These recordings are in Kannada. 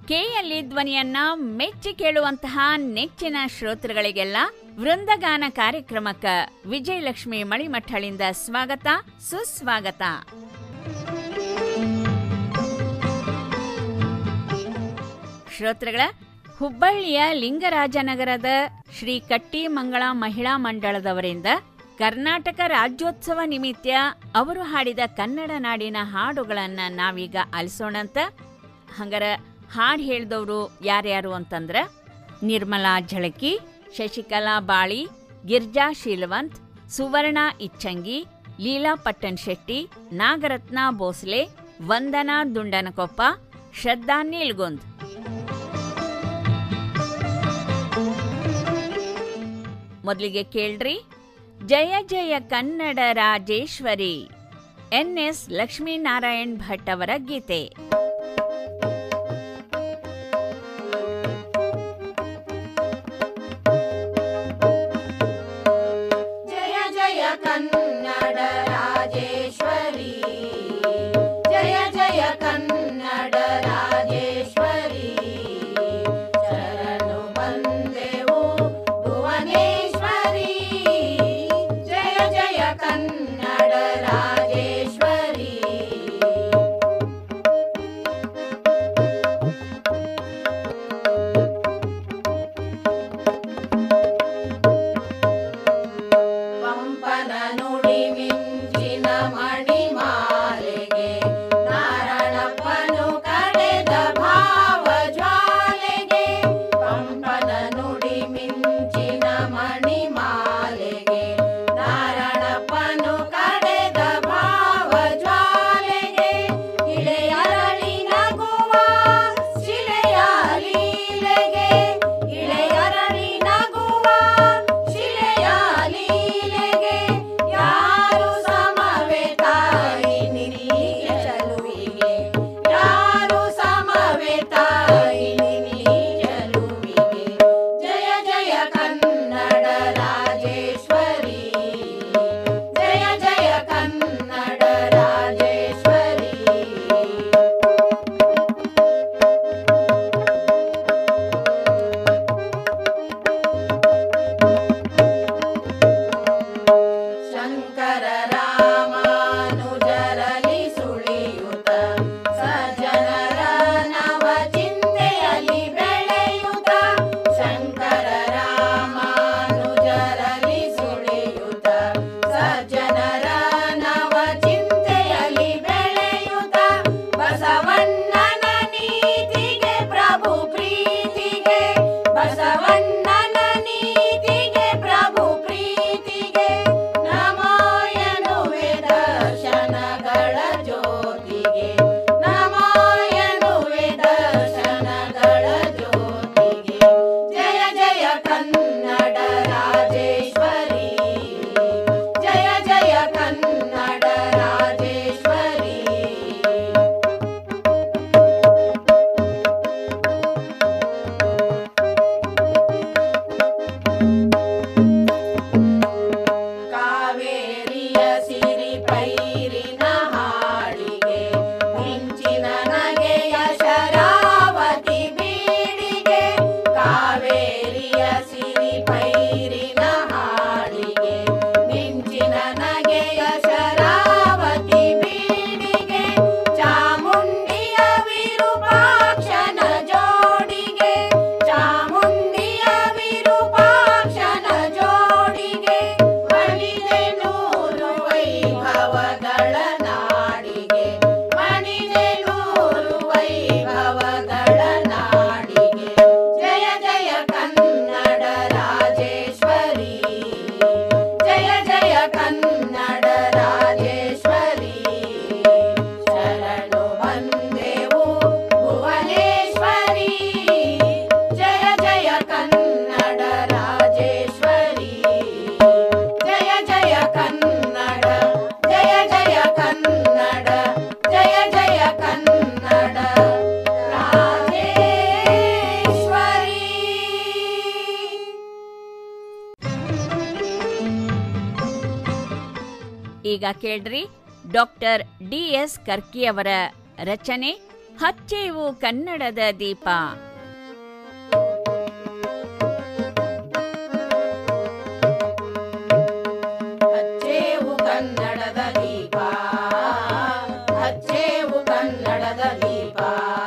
ಕೆಎಲ್ಇ ಧ್ವನಿಯನ್ನ ಮೆಚ್ಚಿ ಕೇಳುವಂತಹ ನೆಚ್ಚಿನ ಶ್ರೋತೃಗಳಿಗೆಲ್ಲ ವೃಂದಗಾನ ಕಾರ್ಯಕ್ರಮಕ್ಕ ವಿಜಯಲಕ್ಷ್ಮಿ ಮಳಿಮಠಳಿಂದ ಸ್ವಾಗತ ಸುಸ್ವಾಗತ ಶ್ರೋತೃಗಳ ಹುಬ್ಬಳ್ಳಿಯ ಲಿಂಗರಾಜನಗರದ ಶ್ರೀ ಕಟ್ಟಿಮಂಗಳ ಮಹಿಳಾ ಮಂಡಳದವರಿಂದ ಕರ್ನಾಟಕ ರಾಜ್ಯೋತ್ಸವ ನಿಮಿತ್ತ ಅವರು ಹಾಡಿದ ಕನ್ನಡ ನಾಡಿನ ಹಾಡುಗಳನ್ನ ನಾವೀಗ ಆಲಿಸೋಣಂತ ಹಂಗಾರ ಹಾಡು ಹೇಳಿದವರು ಯಾರ್ಯಾರು ಅಂತಂದ್ರ ನಿರ್ಮಲಾ ಝಳಕಿ ಶಶಿಕಲಾ ಬಾಳಿ ಗಿರ್ಜಾ ಶೀಲವಂತ್ ಸುವರ್ಣ ಇಚ್ಚಂಗಿ ಲೀಲಾ ಪಟ್ಟಣ್ ಶೆಟ್ಟಿ ನಾಗರತ್ನ ಭೋಸ್ಲೆ ವಂದನಾ ದುಂಡನಕೊಪ್ಪ ಶ್ರದ್ಧಾ ನೀಲ್ಗೊಂದ್ ಮೊದಲಿಗೆ ಕೇಳ್ರಿ ಜಯ ಜಯ ಕನ್ನಡ ರಾಜೇಶ್ವರಿ ಎನ್ ಎಸ್ ಲಕ್ಷ್ಮೀನಾರಾಯಣ್ ಭಟ್ ಅವರ ಗೀತೆ ಜಯ ಜಯ ಕನ್ನಡ ರಾಜೇಶ್ವರಿ ಜಯ ಜಯ ಕನ್ನಡ ರಾಜೇಶ್ವರಿ ಶರಣು ಬಂದೆವು ಭುವನೇಶ್ವರಿ ಜಯ ಜಯ ಕನ್ನಡ ರಾಜೇಶ್ವರಿ ಪಂಪನ ನುಡಿ ಮಿಂಚಿನ ಮಣಿಮಾಲೆಗೆ ನಾರಣಪ್ಪನು ಕಡೆದ ಭಾವ ಜ್ವಾಲೆಗೆ ಪಂಪನ ನುಡಿ ಮಿಂಚಿನ ಮಣಿಮಾಲೆಗೆ ನಾರಣಪ್ಪನು ಕಡೆದ ಭಾವ ಜ್ವಾಲೆಗೆ ಇಳೆಯರಳಿ ನಗುವ ಶಿಲೆಯ ಲೀಲೆಗೆ ಇಳೆಯರಳಿ ನಗುವ ಶಿಲೆಯ ಲೀಲೆಗೆ ಯಾರು ಸಮವೇ ತಾಯಿ ನಿನಗೆ ಚಲುವಿಗೆ ಯಾರು ಸಮವೇ ತಾಯಿ ನಿನಗೆ ಚಲುವಿಗೆ ಜಯ ಜಯ ಕನ್ನಡ ರಾಜೇಶ್ವರಿ ಜಯ ಜಯ ಕನ್ನಡ ರಾಜೇಶ್ವರಿ ಶಂಕರ ರಾಮಾನುಜರಲಿ ಸುಳಿಯುತ ಸಜ್ಜನರ ನವ ಚಿಂತೆಯಲ್ಲಿ ಬೆಳೆಯುತ್ತ ಶಂಕರ ರಾಮಾನುಜರಲಿ ಸುಳಿಯುತ ಸಜ್ಜನರ ನವ ಚಿಂತೆಯಲ್ಲಿ ಬೆಳೆಯುತ್ತ ಬಸವಣ್ಣನ ನೀತಿಗೆ ಪ್ರಭು ಪ್ರೀತಿಗೆ ಬಸವಣ್ಣನ ನೀತಿಗೆ ಪ್ರಭು ಪ್ರೀತಿಗೆ ನಮೋ ಎನ್ನುವೆ ದರ್ಶನಗಳ ಜ್ಯೋತಿಗೆ ನಮೋ ಎನ್ನುವೆ ದರ್ಶನಗಳ ಜ್ಯೋತಿಗೆ ಜಯ ಜಯ ಕನ್ನಡ ರಾಜೇಶ್ವರಿ ಜಯ ಜಯ ಕನ್ನಡ ರಾಜೇಶ್ವರಿ ಕಾವೇರಿಯ ಸಿರಿ ಪೈರಿನ ಹಾಡಿಗೆ ಮಿಂಚಿನ ನಗೆಯ ಶರಾವತಿ ಬೀಡಿಗೆ ಕಾವೇರಿಯ ಸಿರಿ ಪೈರಿನ ಹಾಡಿಗೆ ಮಿಂಚಿನ ನಗೆಯ ಶರಾವತಿ ಬೀಡಿಗೆ ಚಾಮುಂಡಿಯ ವಿರೂಪಾಕ್ಷನ ಜೋಡಿಗೆ ಚಾಮುಂಡಿಯ ವಿರೂಪಾಕ್ಷನ ಜೋಡಿಗೆ ಮಣಿದೆ ನೂರು ವೈಭವಗಳ ನಾಡಿಗೆ ಮಣಿದೆ ನೂರು ವೈಭವಗಳ ನಾಡಿಗೆ ಜಯ ಜಯ ಕನ್ನಡ ರಾಜೇಶ್ವರಿ ಜಯ ಜಯ ಕನ್ನಡ ರಾಜೇಶ್ವರಿ ಶರಣು ಬಂದೆವು ಭುವನೇಶ್ವರಿ ಜಯ ಜಯ ಕನ್ನಡ ರಾಜೇಶ್ವರಿ ಜಯ ಜಯ ಕನ್ನಡ ಜಯ ಜಯ ಕನ್ನಡ ಜಯ ಜಯ ಕನ್ನಡ ರಾಜೇಶ್ವರಿ ಈಗ ಕೇಳ್ರಿ ಡಾಕ್ಟರ್ ಡಿ ಎಸ್ ಕರ್ಕಿ ಅವರ ರಚನೆ ಹಚ್ಚೇವು ಕನ್ನಡದ ದೀಪ ಹಚ್ಚೇವು ಕನ್ನಡದ ದೀಪ ಹಚ್ಚೇವು ಕನ್ನಡದ ದೀಪ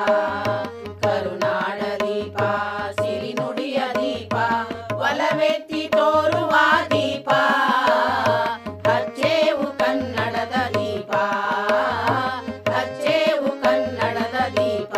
ಕರುನಾಡ ದೀಪ ಸಿರಿನುಡಿಯ ದೀಪ ಒಲವೆತ್ತಿ ತೋರುವ ದೀಪ ಹಚ್ಚೇವು ಕನ್ನಡದ ದೀಪ ಹಚ್ಚೇವು ಕನ್ನಡದ ದೀಪ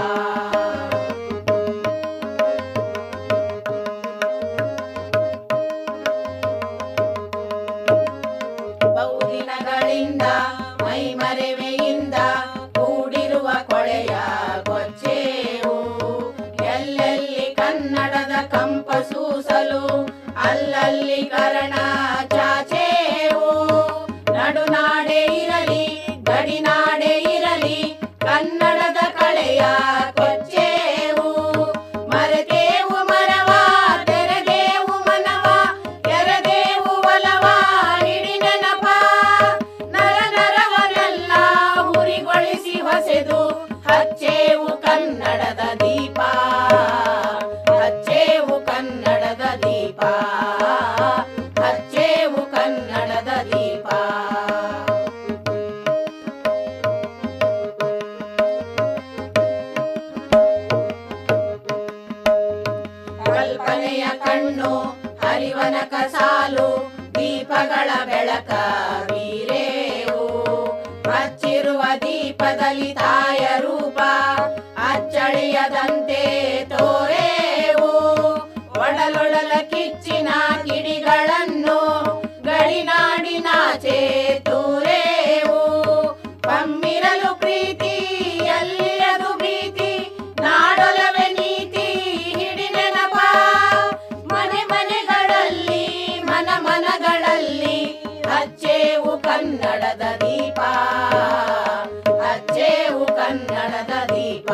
ಬಹುದಿನಗಳಿಂದ ಮೈಮರೆವೆಯಿಂದ ಕೂಡಿರುವ ಕೊಳೆಯ ಕೊಚ್ಚೇವು ಎಲ್ಲೆಲ್ಲಿ ಕನ್ನಡದ ಕಂಪ ಸೂಸಲು ಅಲ್ಲಲ್ಲಿ ಕರಣ ಚಾಚೇವು ನಡುನಾಡೆ ಇರಲಿ ಗಡಿನಾಡೆ ಇರಲಿ ಕನ್ನಡದ ಕಳೆಯ ಕೊಚ್ಚೇವು ಮರೆತೇವು ಮರವ ತೆರೆದೇವು ಮನವ ಎರೆದೇವು ಒಲವ ಹಿಡಿ ನೆನಪ ನರ ನರವನೆಲ್ಲ ಹುರಿಗೊಳಿಸಿ ಹೊಸೆದು ಹಚ್ಚೇವು ಕನ್ನಡದ ದೀಪ ಹಚ್ಚೇವು ಕನ್ನಡದ ದೀಪ ಹಚ್ಚೇವು ಕನ್ನಡದ ದೀಪ ಕಲ್ಪನೆಯ ಕಣ್ಣು ಹರಿವನಕ ಸಾಲು ದೀಪಗಳ ಬೆಳಕ ಬೀರೇವು ಹಚ್ಚಿರುವ ದೀಪದಲ್ಲಿ ತಾಯ ರೂಪ ಅಚ್ಚಳಿಯದಂತೆ ತೋರೇವು ಒಡಲೊಡಲ ಕಿಚ್ಚಿನ ಕಿಡಿಗಳನ್ನು ಗಡಿನಾಡಿನಾಚೆ ತೂರೇವು ಪಮ್ಮಿರಲು ಪ್ರೀತಿ ಎಲ್ಲಿಯದು ಭೀತಿ ನಾಡೊಲವೆ ನೀತಿ ಹಿಡಿ ನೆನಪ ಮನೆ ಮನೆಗಳಲ್ಲಿ ಮನ ಮನಗಳಲ್ಲಿ ಹಚ್ಚೇವು ಕನ್ನಡದ ದೀಪ ಹಚ್ಚೇವು ಕನ್ನಡದ ದೀಪ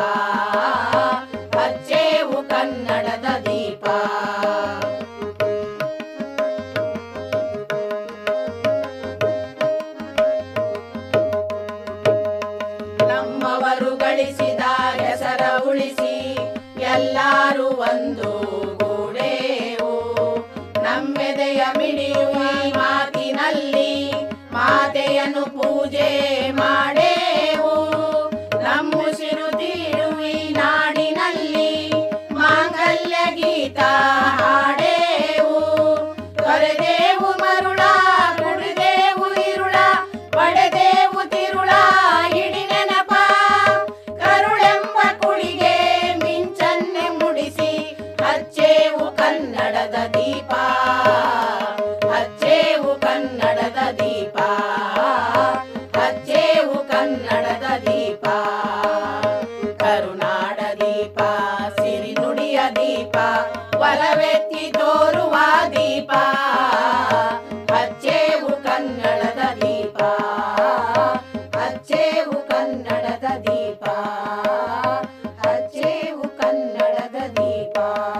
ಹಚ್ಚೇವು ಕನ್ನಡದ ದೀಪ ನಮ್ಮವರು ಗಳಿಸಿದ ಹೆಸರ ಉಳಿಸಿ ಎಲ್ಲಾರು ಒಂದು ಗೂಡೇವು ನಮ್ಮೆದೆಯ ಮಿಡಿಯುವ ಈ ಮಾತಿನಲ್ಲಿ ಮಾತೆಯನ್ನು ಪೂಜೆ ಮಾಡೇವು ನಮ್ಮುಸಿರು ತೀಡುವಿ ನಾಡಿನಲ್ಲಿ ಮಾಂಗಲ್ಯ ಗೀತ ಹಾಡೇವು ತೊರೆದೇವು ಮರುಳ ಕುಡಿದೇವು ಇರುಳ ಪಡೆದೇವು ತಿರುಳ ಹಿಡಿ ನೆನಪ ಕರುಳೆಂಬ ಕುಳಿಗೆ ಮಿಂಚನ್ನೆ ಮುಡಿಸಿ ಹಚ್ಚೇವು ಕನ್ನಡದ ದೀಪ ಹಚ್ಚೇವು ಕನ್ನಡದ ದೀಪ ಹಚ್ಚೇವು ಕನ್ನಡದ ದೀಪ ಕರುನಾಡ ದೀಪ ಸಿರಿನುಡಿಯ ದೀಪ ಒಲವೆತ್ತಿ ತೋರುವ ದೀಪ ಹಚ್ಚೇವು ಕನ್ನಡದ ದೀಪ ಹಚ್ಚೇವು ಕನ್ನಡದ ದೀಪ ಹಚ್ಚೇವು ಕನ್ನಡದ ದೀಪ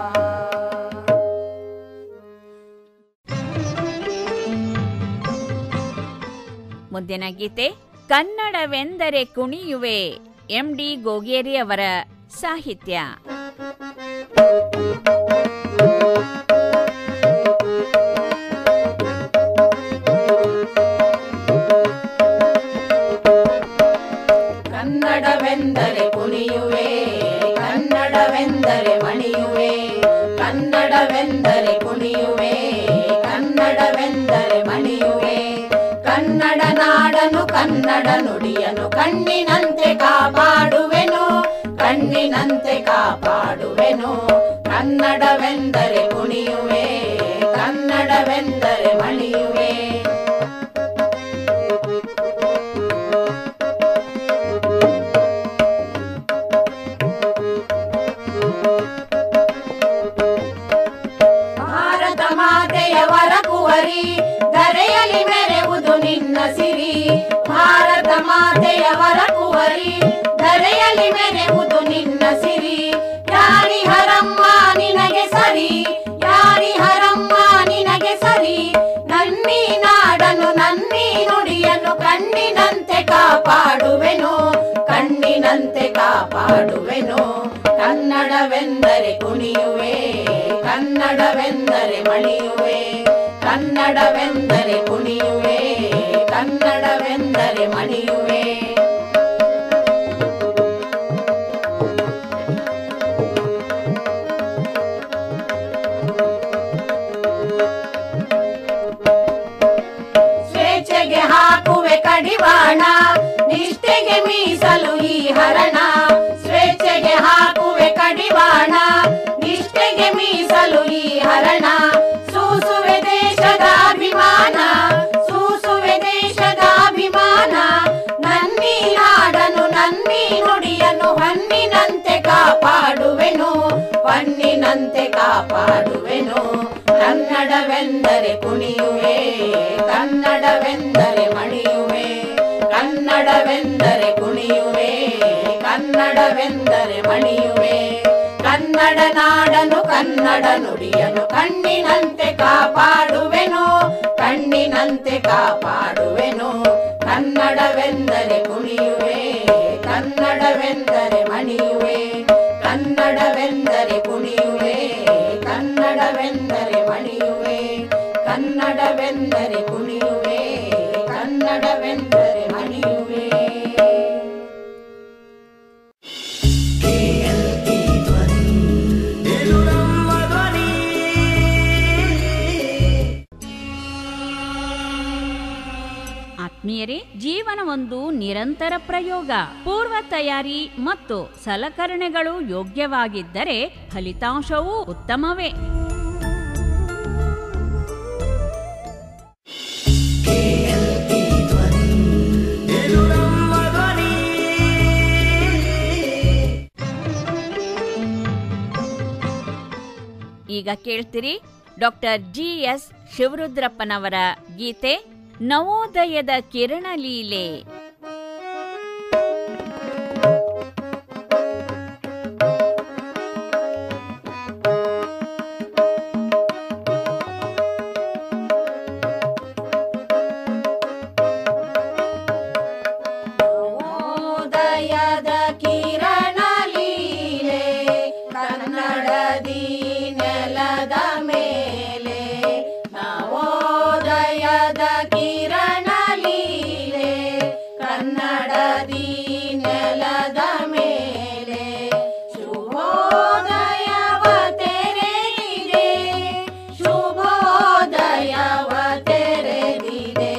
ಮುಂದಿನ ಗೀತೆ ಕನ್ನಡವೆಂದರೆ ಕುಣಿಯುವೆ ಎಂ ಡಿ ಗೋಗೇರಿ ಅವರ ಸಾಹಿತ್ಯ ಕನ್ನಡವೆಂದರೆ ಕುಣಿಯುವೆ ಕನ್ನಡವೆಂದರೆ ಮಣಿಯುವೆ ಕನ್ನಡವೆಂದರೆ ಕುಣಿಯುವೆ ಕನ್ನಡವೆಂದರೆ ಮಣಿಯುವೆ ಕನ್ನಡ ನಾಡನು ಕನ್ನಡ ನುಡಿಯನು ಕಣ್ಣಿನಂತೆ ಕಾಪಾಡುವೆನು ಕಣ್ಣಿನಂತೆ ಕಾಪಾಡುವೆನು ಕನ್ನಡವೆಂದರೆ ಕುಣಿಯುವೆ ಕನ್ನಡವೆಂದರೆ ಮಣಿಯುವೆ ಭಾರತ ಮಾತೆಯವರ ಕುವರಿ ಧರೆಯಲ್ಲಿ ಮೆರೆವುದು ನಿನ್ನ ಸಿರಿ ಭಾರತ ಮಾತೆಯವರ ಕುವರಿ ಧರೆಯಲ್ಲಿ ಮೆರೆವುದು ನಿನ್ನ ಸಿರಿ ಯಾರಿ ಹರಮ್ಮ ನಿನಗೆ ಸರಿ ಯಾರಿ ಹರಮ್ಮ ನಿನಗೆ ಸರಿ ನನ್ನಿ ನಾಡನು ನನ್ನಿ ನುಡಿಯನ್ನು ಕಣ್ಣಿನಂತೆ ಕಾಪಾಡುವೆನು ಕಣ್ಣಿನಂತೆ ಕಾ ಕಾಪಾಡುವೆನು ಕನ್ನಡವೆಂದರೆ ಕುಣಿಯುವೆ ಕನ್ನಡವೆಂದರೆ ಮಣಿಯುವೆ ಕನ್ನಡವೆಂದರೆ ಕುಣಿಯುವೆ ಕನ್ನಡವೆಂದರೆ ಮಣಿಯುವೆ ಸ್ವೇಚ್ಛೆಗೆ ಹಾಕುವೆ ಕಡಿವಾಣ ನಿಷ್ಠೆಗೆ ಮೀಸಲು ಈ ಹರಣ ಸ್ವೇಚ್ಛೆಗೆ ಹಾಕುವೆ ಕಡಿವಾಣ ನಿಷ್ಠೆಗೆ ಮೀಸಲು ಈ ಹರಣ ಸೂಸುವೆ ದೇಶದ ಅಭಿಮಾನ ಸೂಸುವೆ ದೇಶದ ಅಭಿಮಾನ ನನ್ನಿ ನಾಡನು ನನ್ನಿ ನುಡಿಯನ್ನು ಹೊನ್ನಿನಂತೆ ಕಾಪಾಡುವೆನು ಹೊನ್ನಿನಂತೆ ಕಾಪಾಡುವೆನು ಕನ್ನಡವೆಂದರೆ ಕುಣಿಯುವೆ ಕನ್ನಡವೆಂದರೆ ಮಣಿಯುವೆ ಕನ್ನಡವೆಂದರೆ ಕುಣಿಯುವೆ ಕನ್ನಡವೆಂದರೆ ಮಣಿಯುವೆ ಕನ್ನಡ ನಾಡನು ಕನ್ನಡ ನುಡಿಯನು ಕಣ್ಣಿನಂತೆ ಕಾಪಾಡುವೆನು ಕಣ್ಣಿನಂತೆ ಕಾಪಾಡುವೆನು ಕನ್ನಡವೆಂದರೆ ಕುಣಿಯುವೆ ಕನ್ನಡವೆಂದರೆ ಮಣಿಯುವೆ ಕನ್ನಡವೆಂದರೆ ಕುಣಿಯುವೆ ಕನ್ನಡವೆಂದರೆ ಮಣಿಯುವೆ ಕನ್ನಡವೆಂದರೆ ಕುಣಿಯುವೆ ಕನ್ನಡವೆಂದರೆ ಮಣಿಯುವೆ ಆತ್ಮೀಯರೇ ಜೀವನ ಒಂದು ನಿರಂತರ ಪ್ರಯೋಗ ಪೂರ್ವ ತಯಾರಿ ಮತ್ತು ಸಲಕರಣೆಗಳು ಯೋಗ್ಯವಾಗಿದ್ದರೆ ಫಲಿತಾಂಶವೂ ಉತ್ತಮವೇ ಈಗ ಕೇಳ್ತೀರಿ ಡಾಕ್ಟರ್ ಜಿ ಎಸ್ ಶಿವರುದ್ರಪ್ಪನವರ ಗೀತೆ ನವೋದಯದ ಕಿರಣ ಲೀಲೆ ನವೋದಯದ ಕಿರಣ ಲೀಲೆ ಕನ್ನಡದಿ ನೆಲದ ಮೇಲೆ ನವೋದಯದ ಕಿರಣ ಲೀಲೆ ಕನ್ನಡದಿ ನೆಲದ ಮೇಲೆ ಶುಭೋದಯವ ತೆರೆದಿದೆ ಶುಭೋದಯವ ತೆರೆದಿದೆ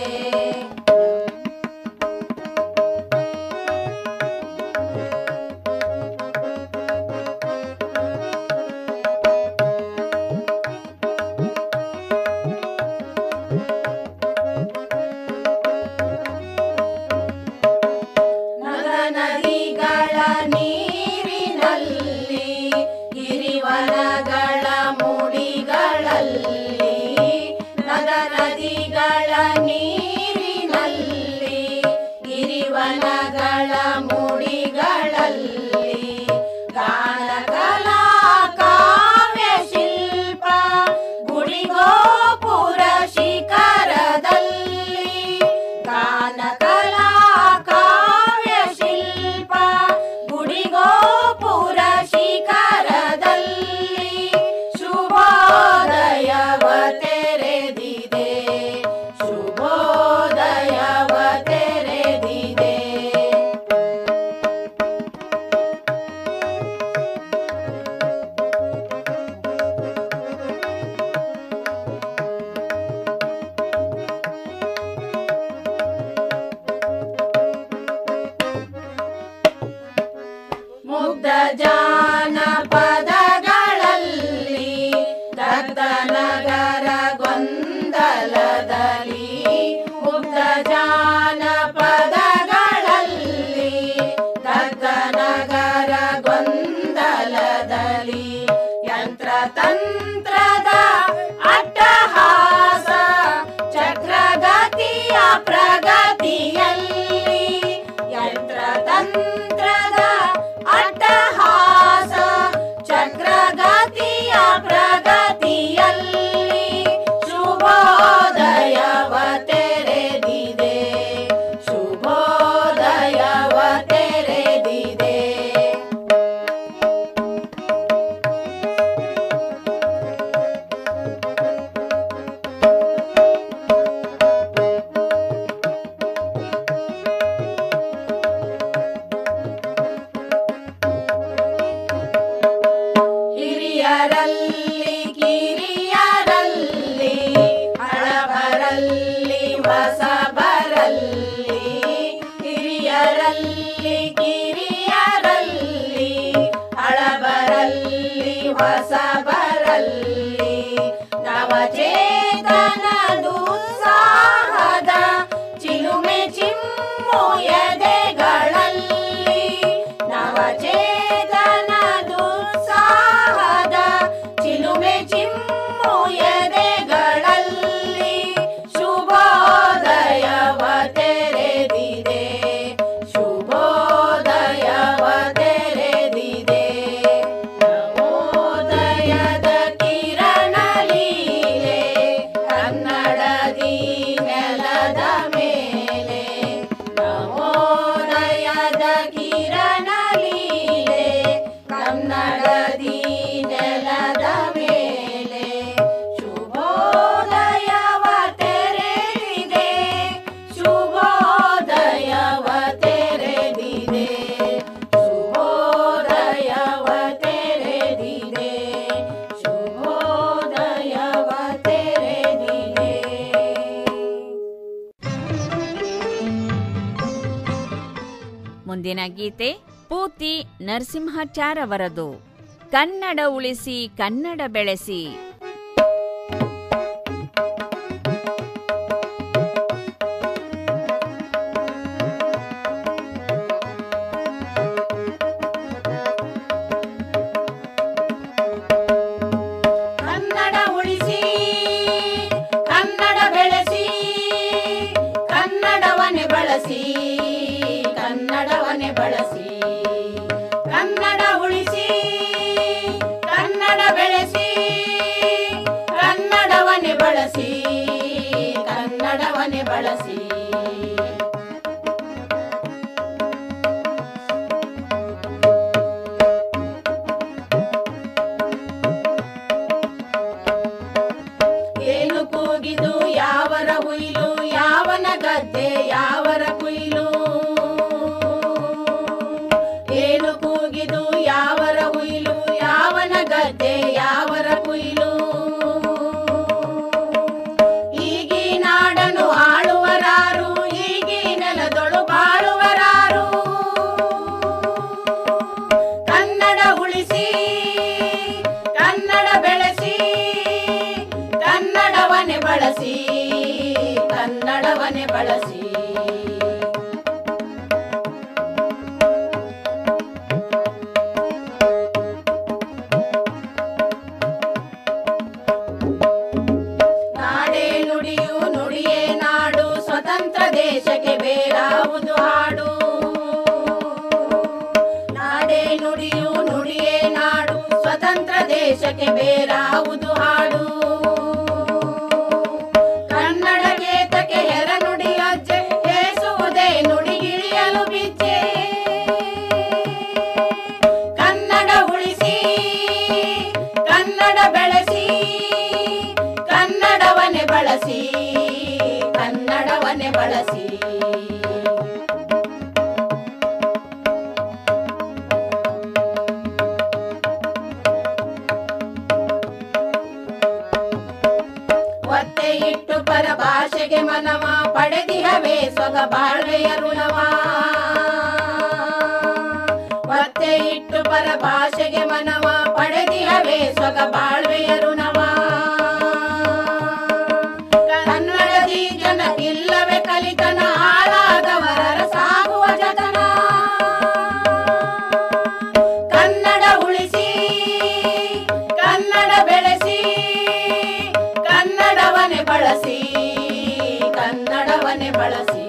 ನದ ನದಿಗಳ ನೀರಿನಲ್ಲಿ ಗಿರಿವನಗಳ ಮುಡಿಗಳಲ್ಲಿ ನದ ನದಿಗಳ ನೀರಿನಲ್ಲಿ ಗಿರಿವನಗಳ ಮುಡಿಗಳಲ್ಲಿ ಗಾನ ಕಲಾ ಕಾವ್ಯ ಶಿಲ್ಪ ಗುಡಿಗೋಪುರ ಶಿಖರದಲ್ಲಿ ಗಾನ ಕಲಾ ಕಾವ್ಯ ಶಿಲ್ಪ ಗುಡಿಗೋಪುರ ಶಿಖರದಲ್ಲಿ ಶುಭೋದಯವ ತೆರೆದಿದೆ ಶುಭೋದಯವ ತೆರೆದಿದೆ ಮುಗ್ಧ ಜಾನಪದಗಳಲ್ಲಿ ದತ್ತ ನಗರ ಗೊಂದಲದಲ್ಲಿ ಮುಗ್ಧ ಜಾನಪದಗಳಲ್ಲಿ ದತ್ತ ನಗರ ಗೊಂದಲದಲ್ಲಿ ಯಂತ್ರ ತಂತ್ರದ ಅಟ್ಟಹಾಸ ಚಕ್ರಗತಿಯ ಪ್ರಗತಿಯಲ್ಲಿ ಯಂತ್ರ ತಂತ್ರದ ಅಟ್ಟಹಾಸ ಚಕ್ರಗತಿಯ ಪ್ರಗತಿಯಲ್ಲಿ ಶುಭೋದಯವ ತೆರೆದಿದೆ ಶುಭೋದಯವ ತೆರೆದಿದೆ ಕಿರಿಯರಲ್ಲಿ ಹಳಬರಲ್ಲಿ ಹೊಸಬರಲ್ಲಿ ನವಚೇತನದುತ್ಸಾಹದ ಚಿಲುಮೆ ಚಿಮ್ಮು ಎದೆಗಳಲ್ಲಿ ನವಚೇತನದುತ್ಸಾಹದ ಚಿಲುಮೆ ಚಿಮ್ಮು ಎದೆಗಳಲ್ಲಿ ಶುಭೋದಯವ ತೆರೆದಿದೆ ಶುಭೋದಯವ ತೆರೆದಿದೆ ನವೋದಯದ ಕಿರಣ ಲೀಲೆ ಕನ್ನಡದಿ ನೆಲದ ಮೇಲೆ ನವೋದಯದ ಕಿರಣ ಲೀಲೆ ಕನ್ನಡದಿ ನೆಲದ ಮೇಲೆ ಶುಭೋದಯವ ತೆರೆದಿದೆ ಶುಭೋದಯವ ತೆರೆದಿದೆ ಶುಭೋದಯವ ತೆರೆದಿದೆ ಶುಭೋದಯವ ತೆರೆದಿದೆ ಮುಂದಿನ ಗೀತೆ ಪೂತಿ ನರಸಿಂಹಾಚಾರ್ ಅವರದು ಕನ್ನಡ ಉಳಿಸಿ ಕನ್ನಡ ಬೆಳೆಸಿ ಕನ್ನಡ ಉಳಿಸಿ ಕನ್ನಡ ಬೆಳೆಸಿ ಕನ್ನಡವನ್ನೇ ಬಳಸಿ ಕನ್ನಡವನ್ನೇ ಬಳಸಿ ಕನ್ನಡ ಉಳಿಸಿ ಕನ್ನಡ ಬೆಳೆಸಿ ಕನ್ನಡವನ್ನೇ ಬಳಸಿ ಕನ್ನಡವನ್ನೇ ಬಳಸಿ ಏನು ಕೂಗಿದು ಯಾವರ ಹುಯಿಲು ಯಾವನ ಗದ್ದೆ ಯಾವರ ಕುಯಿಲು ಏನು ಕೂಗಿದು ಯಾವರ ಹುಯಿಲು ಯಾವನ ಗದ್ದೆ ಯಾವರ ಕುಯಿಲು ಈಗಿ ನಾಡನು ಆಳುವರಾರು ಈಗಿ ನೆಲದೊಳು ಬಾಳುವರಾರು ಕನ್ನಡ ಉಳಿಸಿ ಕನ್ನಡ ಬೆಳೆಸಿ ಕನ್ನಡವನ್ನೇ ಬಳಸಿ ಕನ್ನಡವನ್ನೇ ಬಳಸಿ ನಾಡೇ ನುಡಿಯು ನುಡಿಯೇ ನಾಡು ಸ್ವತಂತ್ರ ದೇಶಕ್ಕೆ ಬೇರಾವುದು ಹಾಡು ನಾಡೇ ನುಡಿಯು ನುಡಿಯೇ ನಾಡು ಸ್ವತಂತ್ರ ದೇಶಕ್ಕೆ ಬೇರಾವುದು ಹಾಡು ಕನ್ನಡ ಗೇತಕ್ಕೆ ಹೆರ ನುಡಿ ಅಜ್ಜೆ ಹೇಸುವುದೇ ನುಡಿಗಿಳಿಯಲು ಬಿಚ್ಚೆ ಕನ್ನಡ ಉಳಿಸಿ ಕನ್ನಡ ಬೆಳೆಸಿ ಕನ್ನಡವನ್ನೇ ಬಳಸಿ ಕನ್ನಡವನ್ನೇ ಬಳಸಿ ಒತ್ತೆ ಇಟ್ಟು ಪರ ಭಾಷೆಗೆ ಮನವ ಪಡೆದಿಹವೇ ಸೊಗ ಬಾಳ್ವೆಯ ಋಣವ ಒತ್ತೆ ಇಟ್ಟು ಪರ ಭಾಷೆಗೆ ಮನವ ಪಡೆದಿಹವೇ ಸೊಗ ಬಾಳ್ವೆಯ ಋಣವ ಕನ್ನಡದಿ ಜನಕ್ಕಿಲ್ಲವೇ ಕಲಿತನ ಹಾಳಾದವರ ಸಾಗುವ ಜತನ ಕನ್ನಡ ಉಳಿಸಿ ಕನ್ನಡ ಬೆಳೆಸಿ ಕನ್ನಡವನ್ನೇ ಬಳಸಿ ಕನ್ನಡವನ್ನೇ ಬಳಸಿ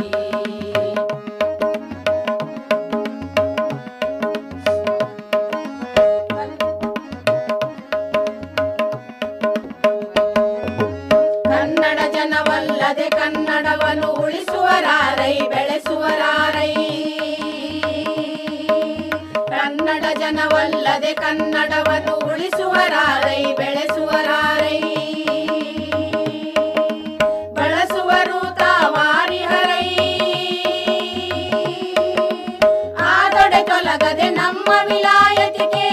ಕನ್ನಡ ಜನವಲ್ಲದೆ ಕನ್ನಡವನ್ನು ಉಳಿಸುವರಾರೈ ಬೆಳೆಸುವರಾರೈ ಕನ್ನಡ ಜನವಲ್ಲದೆ ಕನ್ನಡವನ್ನು ಉಳಿಸುವರಾರೈ ಬೆಳೆಸುವರಾರೈ ಬಳಸುವರು ತಾವಾರಿಹರೈ ಆದೊಡೆ ತೊಲಗದೆ ನಮ್ಮ ವಿಲಾಯತಿಗೆ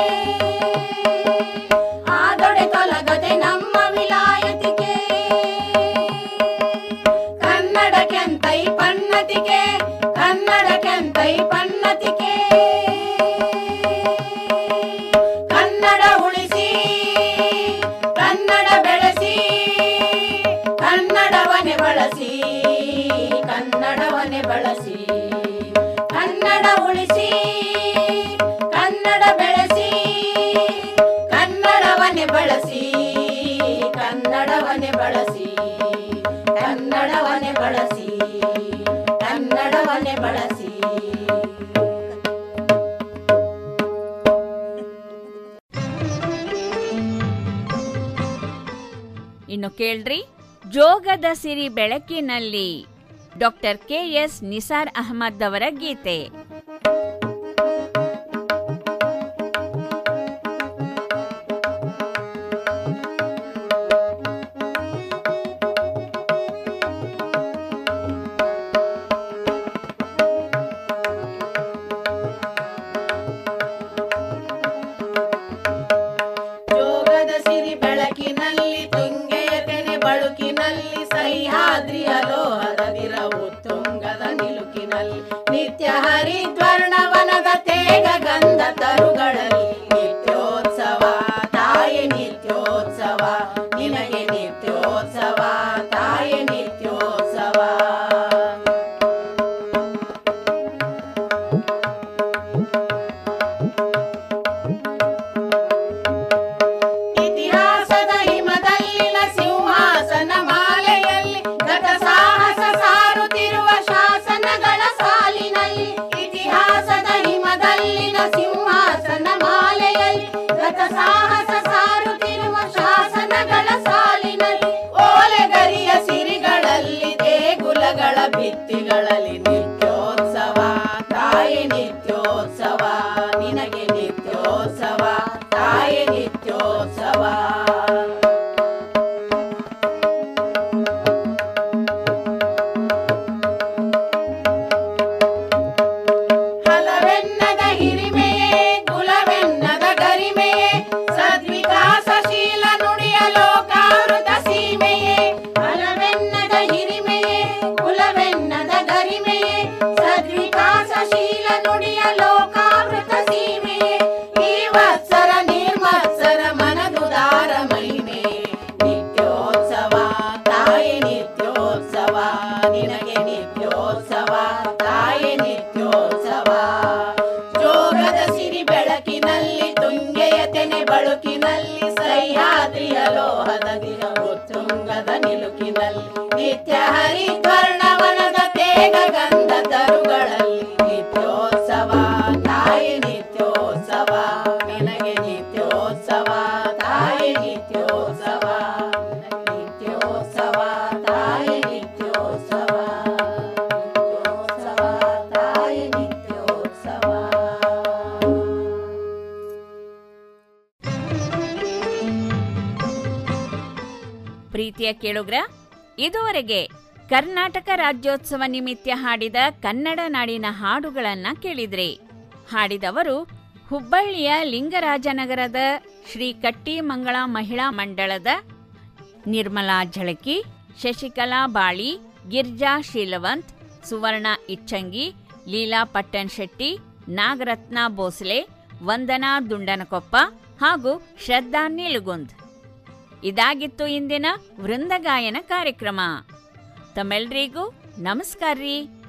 ಆದೊಡೆ ತೊಲಗದೆ ನಮ್ಮ ವಿಲಾಯತಿಗೆ ಕನ್ನಡ ಕೆಂತೈ ಪನ್ನತಿಗೆ ಕನ್ನಡ ಕೆಂತೈ ಪನ್ನತಿಗೆ ಇನ್ನು ಕೇಳ್ರಿ ಜೋಗದ ಸಿರಿ ಬೆಳಕಿನಲ್ಲಿ doctor K S Nisar Ahmed ಅವರ ಗೀತೆ ಯೋಗದ ಸಿರಿ ಬೆಳಕಿನಲ್ಲಿ ತುಂಗೆಯ ತೆನೆ ಬಳುಕಿನಲ್ಲಿ ಸಹ್ಯಾದ್ರಿಯ ಲೋಹದದಿರ ಉತ್ತುಂಗದ ನಿಲುಕಿನಲ್ಲಿ ನಿತ್ಯ ಹರಿದ್ವರ್ಣವನದ ತೇಗ ಗಂಧ ತರುಗಳಲ್ಲಿ ನಿತ್ಯೋತ್ಸವ ತಾಯಿ ನಿತ್ಯೋತ್ಸವ ನಿನಗೆ ನಿತ್ಯೋತ್ಸವ ತಾಯಿ ನಿತ್ಯೋತ್ಸವ ಇತಿಹಾಸದ ಹಿಮದಲ್ಲಿನ ಸಿಂಹಾಸನ ಮಾಲೆಯಲ್ಲಿ ಗತ ಸಾಹಸ ಸಾರುತ್ತಿರುವ ಶಾಸನಗಳ ಸಾಲಿನಲ್ಲಿ ಇತಿಹಾಸದ ಹಿಮದಲ್ಲಿನ ಸಿಂಹಾಸನ ಮಾಲೆಯಲ್ಲಿ ಗತ ಸಾಹಸ ಸಾರುತ್ತಿರುವ ಶಾಸನಗಳ ಸಾಲಿನಲ್ಲಿ ಓಲೆಗರಿಯ ಸಿರಿಗಳಲ್ಲಿ ದೇಗುಲಗಳ ಭಿತ್ತಿಗಳಲ್ಲಿ ನಿತ್ಯೋತ್ಸವ ತಾಯಿ ನಿತ್ಯೋತ್ಸವ ನಿನಗೆ ನಿತ್ಯೋತ್ಸವ ತಾಯಿ ನಿತ್ಯೋತ್ಸವ ಹಲವೆನ್ನದ ಹಿರಿಮೆಯೇ ಕುಲವೆನ್ನದ ಗರಿಮೆಯೇ ಸದ್ವಿಕಾಸಶೀಲ ನುಡಿಯ ಲೋಕಾಮೃತ ಸೀಮೆಯೇ ಹಲವೆನ್ನದ ಹಿರಿಮೆಯೇ ಕುಲವೆನ್ನದ ಗರಿಮೆಯೇ ಸದ್ವಿಕಾಸಶೀಲ ನುಡಿಯ ಲೋಕಾಮೃತ ಸೀಮೆಯೇ ಈ ವತ್ಸರ ನಿರ್ಮತ್ಸರ ಮನದುದಾರ ಮಹಿಮೆ ನಿತ್ಯೋತ್ಸವ ತಾಯಿ ನಿತ್ಯೋತ್ಸವ ನಿನಗೆ ನಿತ್ಯೋತ್ಸವ ತಾಯಿ ನಿತ್ಯೋತ್ಸವ ಜೋಗದ ಸಿರಿ ಬೆಳಕಿನಲ್ಲಿ ತುಂಗೆಯ ತೆನೆ ಬಳುಕಿನಲ್ಲಿ ಸಹ್ಯಾದ್ರಿಯ ಲೋಹದ ದಿನ ಉತ್ತುಂಗದ ನಿಲುಕಿನಲ್ಲಿ ನಿತ್ಯ ಹರಿದ್ವರ್ಣವನದ ತೇಗ ಗಂಧ ತರುಗಳಲ್ಲಿ ನಿತ್ಯೋತ್ಸವ ತಾಯಿ ನಿತ್ಯೋತ್ಸವ ನಿನಗೆ ನಿತ್ಯೋತ್ಸವ ತಾಯಿ ನಿತ್ಯೋತ್ಸವ ನಿತ್ಯೋತ್ಸವ ತಾಯಿ ನಿತ್ಯೋತ್ಸವ ನಿತ್ಯೋತ್ಸವ ತಾಯಿ ನಿತ್ಯೋತ್ಸವ ಪ್ರೀತಿಯ ಕೇಳುಗ್ರ ಇದುವರೆಗೆ ಕರ್ನಾಟಕ ರಾಜ್ಯೋತ್ಸವ ನಿಮಿತ್ತ ಹಾಡಿದ ಕನ್ನಡ ನಾಡಿನ ಹಾಡುಗಳನ್ನ ಕೇಳಿದ್ರಿ ಹಾಡಿದವರು ಹುಬ್ಬಳ್ಳಿಯ ಲಿಂಗರಾಜನಗರದ ಶ್ರೀ ಕಟ್ಟಿಮಂಗಳ ಮಹಿಳಾ ಮಂಡಳದ ನಿರ್ಮಲಾ ಝಳಕಿ ಶಶಿಕಲಾ ಬಾಳಿ ಗಿರ್ಜಾ ಶೀಲವಂತ್ ಸುವರ್ಣ ಇಚ್ಚಂಗಿ ಲೀಲಾ ಪಟ್ಟಣ್ ಶೆಟ್ಟಿ ನಾಗರತ್ನ ಭೋಸ್ಲೆ ವಂದನಾ ದುಂಡನಕೊಪ್ಪ ಹಾಗೂ ಶ್ರದ್ಧಾ ನಿಲುಗುಂದ್ ಇದಾಗಿತ್ತು ಇಂದಿನ ವೃಂದಗಾಯನ ಕಾರ್ಯಕ್ರಮ ತಮ್ಮೆಲ್ರಿಗೂ ನಮಸ್ಕಾರ ರೀ